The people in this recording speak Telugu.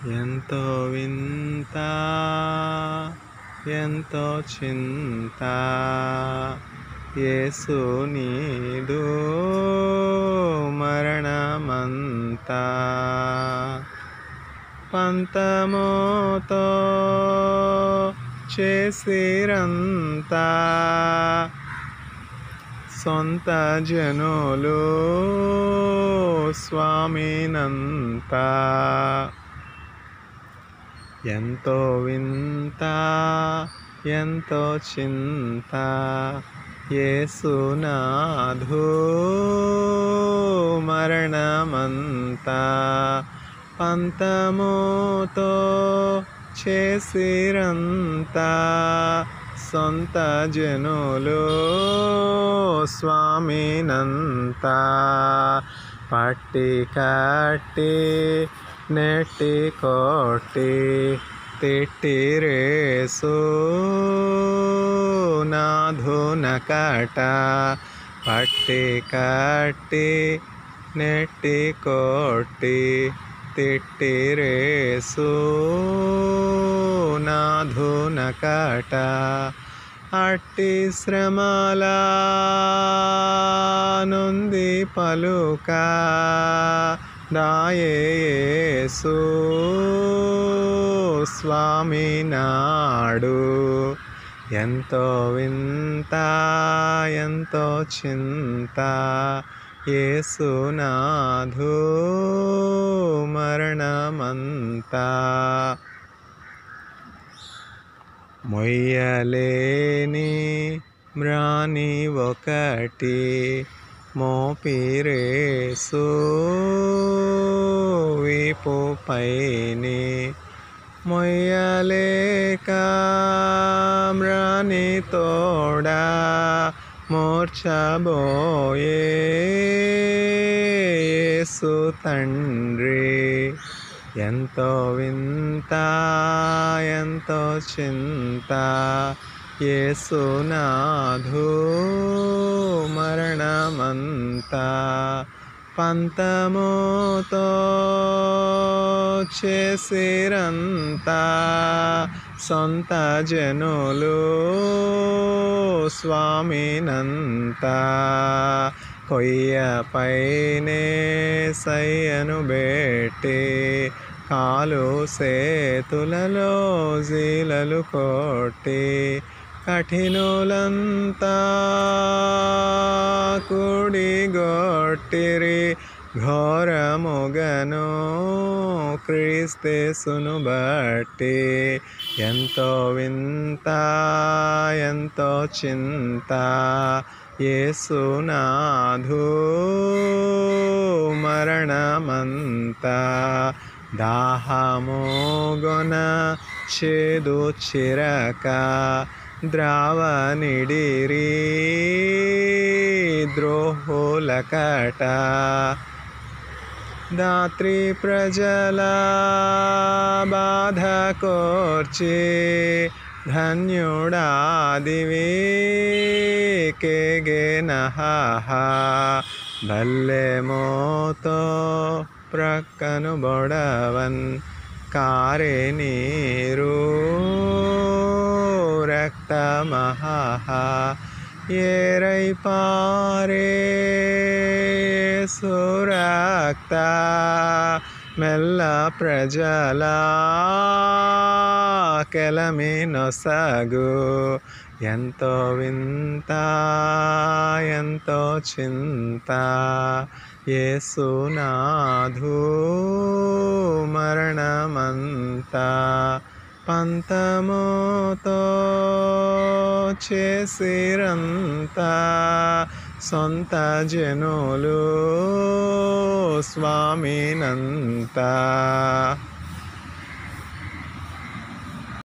ఎంతో వింత ఎంతో చింత యేసు నీదు మరణమంతా పంతముతో చేసిరంతా సొంత జనులు స్వామినంతా ఎంతో వింత ఎంతో చింత యేసునాథు మరణమంతా పంతముతో చేసిరంతా సొంత జనులు స్వామినంతా పట్టి కట్టి నెట్టి కొట్టి తిట్టిరేసు నాధున కట పట్టి కట్టి నెట్టి కొట్టి తిట్టిరేసు నాధున కట అట్టి శ్రమల నుంది పలుక దాయేసు స్వామి నాడు ఎంతో వింత ఎంతో చింత యేసునాథు మరణమంతా మొయ్యలేని మ్రాని ఒకటి మోపిరేసు వీపు పైని మొయ్యలేక మ్రాని తోడా మూర్చబోయే యేసు తండ్రి ఎంతో వింత ఎంతో చింత యేసునాథు మరణమంతా పంతముతో చేసిరంతా సొంత జనులు స్వామినంతా కొయ్య పైనే సయ్యను బెట్టి కాలు సేతులలో జీలలు కొట్టి కఠినులంతా కూడిగొట్టిరి ఘోరముగను క్రీస్తేసును బట్టి ఎంతో వింత ఎంతో చింత యేసునాథు మరణమంతా దాహమోగొన చేదు చిరక ద్రావనిడిరి ద్రోహులకట దాత్రి ప్రజల బాధ కోర్చి ధన్యుడాదివి కేగేనహ భల్లె మోతో ప్రక్కను బొడవన్ కారే నీరు రక్తమహ ఏరై పారే సురక్త మెల్ల ప్రజల కెలమి నొసగు ఎంతో వింత ఎంతో చింత యేసునాథు మరణమంతా పంతముతో చేసిరంతా సొంత జనులు స్వామినంతా